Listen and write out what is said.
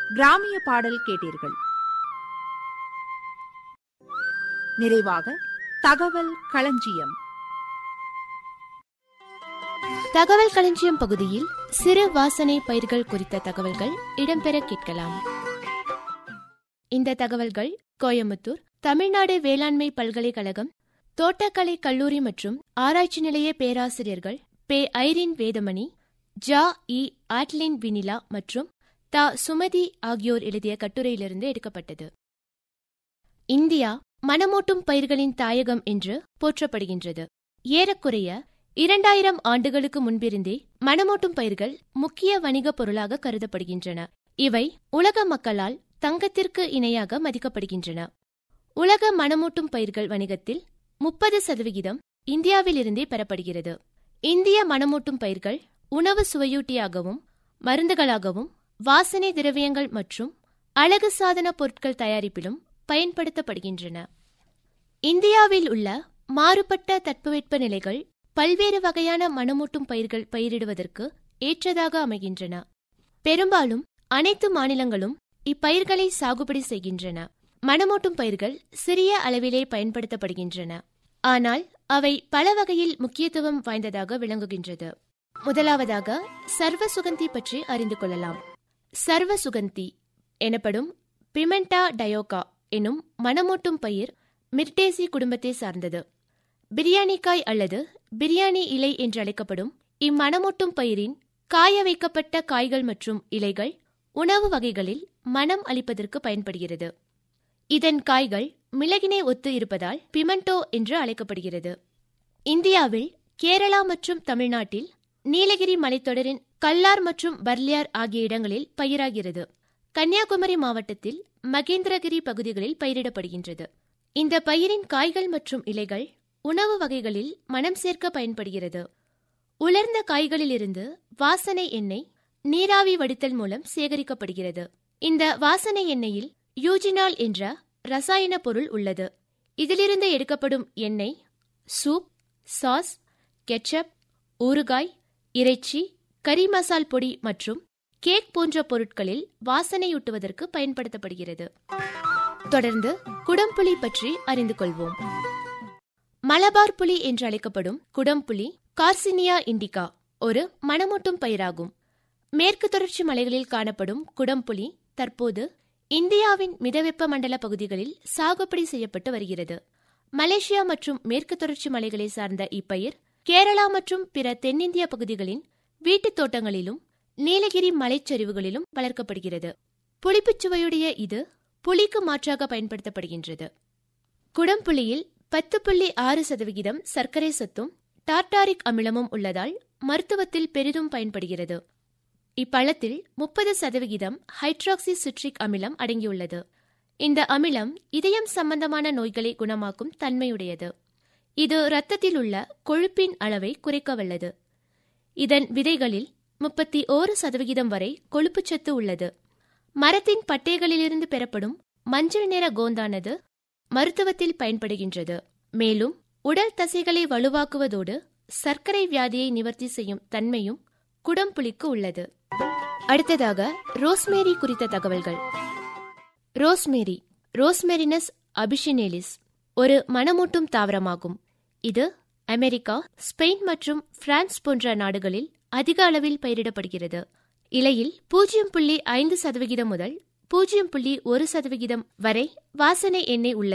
கிராமிய பாடல் கேட்டீர்கள் நிறைவாக தகவல் களஞ்சியம் தகவல் களஞ்சியம் பகுதியில் சிறு வாசனை பயிர்கள் குறித்த தகவல்கள் இடம்பெற கேட்கலாம் இந்த தகவல்கள் கோயமுத்தூர் தமிழ்நாடு வேளாண்மை பல்கலைக்கழகம் தோட்டக்கலை கல்லூரி மற்றும் ஆராய்ச்சி நிலைய பேராசிரியர்கள் பே ஐரின் வேதமணி ஜா இ ஆட்லின் வினிலா மற்றும் தா சுமதி ஆகியோர் எழுதிய கட்டுரையிலிருந்து எடுக்கப்பட்டது இந்தியா மனமூட்டும் பயிர்களின் தாயகம் என்று போற்றப்படுகின்றது ஏறக்குறைய இரண்டாயிரம் ஆண்டுகளுக்கு முன்பிருந்தே மணமூட்டும் பயிர்கள் முக்கிய வணிகப் பொருளாக கருதப்படுகின்றன இவை உலக மக்களால் தங்கத்திற்கு இணையாக மதிக்கப்படுகின்றன உலக மணமூட்டும் பயிர்கள் வணிகத்தில் முப்பது சதவிகிதம் இந்தியாவிலிருந்தே பெறப்படுகிறது இந்திய மணமூட்டும் பயிர்கள் உணவு சுவையூட்டியாகவும் மருந்துகளாகவும் வாசனை திரவியங்கள் மற்றும் அழகு சாதன பொருட்கள் தயாரிப்பிலும் பயன்படுத்தப்படுகின்றன இந்தியாவில் உள்ள மாறுபட்ட தட்பவெட்ப நிலைகள் பல்வேறு வகையான மணமூட்டும் பயிர்கள் பயிரிடுவதற்கு ஏற்றதாக அமைகின்றன பெரும்பாலும் அனைத்து மாநிலங்களும் இப்பயிர்களை சாகுபடி செய்கின்றன மணமூட்டும் பயிர்கள் சிறிய அளவிலே பயன்படுத்தப்படுகின்றன ஆனால் அவை பல வகையில் முக்கியத்துவம் வாய்ந்ததாக விளங்குகின்றது முதலாவதாக சர்வ சுகந்தி பற்றி அறிந்து கொள்ளலாம் சர்வ சுகந்தி எனப்படும் பிமெண்டா டயோகா எனும் மணமூட்டும் பயிர் மிர்டேசி குடும்பத்தை சார்ந்தது பிரியாணிக்காய் அல்லது பிரியாணி இலை என்று அழைக்கப்படும் இம்மணமூட்டும் பயிரின் காய வைக்கப்பட்ட காய்கள் மற்றும் இலைகள் உணவு வகைகளில் மனம் அளிப்பதற்கு பயன்படுகிறது இதன் காய்கள் மிளகினை ஒத்து இருப்பதால் பிமெண்டோ என்று அழைக்கப்படுகிறது இந்தியாவில் கேரளா மற்றும் தமிழ்நாட்டில் நீலகிரி மலைத்தொடரின் கல்லார் மற்றும் பர்லியார் ஆகிய இடங்களில் பயிராகிறது கன்னியாகுமரி மாவட்டத்தில் மகேந்திரகிரி பகுதிகளில் பயிரிடப்படுகின்றது இந்த பயிரின் காய்கள் மற்றும் இலைகள் உணவு வகைகளில் மனம் சேர்க்க பயன்படுகிறது உலர்ந்த காய்களிலிருந்து வாசனை எண்ணெய் நீராவி வடித்தல் மூலம் சேகரிக்கப்படுகிறது இந்த வாசனை எண்ணெயில் யூஜினால் என்ற ரசாயன பொருள் உள்ளது இதிலிருந்து எடுக்கப்படும் எண்ணெய் சூப் சாஸ் கெச்சப் ஊறுகாய் இறைச்சி கறி மசால் பொடி மற்றும் கேக் போன்ற பொருட்களில் வாசனையூட்டுவதற்கு பயன்படுத்தப்படுகிறது தொடர்ந்து குடம்புளி பற்றி அறிந்து கொள்வோம் மலபார் புலி என்று அழைக்கப்படும் குடம்புலி கார்சினியா இண்டிகா ஒரு மணமூட்டும் பயிராகும் மேற்கு தொடர்ச்சி மலைகளில் காணப்படும் குடம்புலி தற்போது இந்தியாவின் மிதவெப்ப மண்டல பகுதிகளில் சாகுபடி செய்யப்பட்டு வருகிறது மலேசியா மற்றும் மேற்கு தொடர்ச்சி மலைகளை சார்ந்த இப்பயிர் கேரளா மற்றும் பிற தென்னிந்திய பகுதிகளின் வீட்டுத் தோட்டங்களிலும் நீலகிரி மலைச்சரிவுகளிலும் வளர்க்கப்படுகிறது புளிப்புச் சுவையுடைய இது புளிக்கு மாற்றாக பயன்படுத்தப்படுகின்றது குடம்புளியில் பத்து புள்ளி ஆறு சதவிகிதம் சர்க்கரை சத்தும் டார்டாரிக் அமிலமும் உள்ளதால் மருத்துவத்தில் பெரிதும் பயன்படுகிறது இப்பழத்தில் முப்பது சதவிகிதம் ஹைட்ராக்சி சிட்ரிக் அமிலம் அடங்கியுள்ளது இந்த அமிலம் இதயம் சம்பந்தமான நோய்களை குணமாக்கும் தன்மையுடையது இது இரத்தத்தில் உள்ள கொழுப்பின் அளவை குறைக்க வல்லது இதன் விதைகளில் முப்பத்தி ஓரு சதவிகிதம் வரை கொழுப்புச்சத்து உள்ளது மரத்தின் பட்டைகளிலிருந்து பெறப்படும் மஞ்சள் நிற கோந்தானது மருத்துவத்தில் பயன்படுகின்றது மேலும் உடல் தசைகளை வலுவாக்குவதோடு சர்க்கரை வியாதியை நிவர்த்தி செய்யும் தன்மையும் குடம்புளிக்கு உள்ளது அடுத்ததாக ரோஸ்மேரி குறித்த தகவல்கள் ரோஸ்மேரி ரோஸ்மெரினஸ் அபிஷினேலிஸ் ஒரு மணமூட்டும் தாவரமாகும் இது அமெரிக்கா ஸ்பெயின் மற்றும் பிரான்ஸ் போன்ற நாடுகளில் அதிக அளவில் பயிரிடப்படுகிறது இலையில் பூஜ்ஜியம் புள்ளி ஐந்து சதவிகிதம் முதல் பூஜ்ஜியம் புள்ளி ஒரு சதவிகிதம் வரை வாசனை எண்ணெய் உள்ளது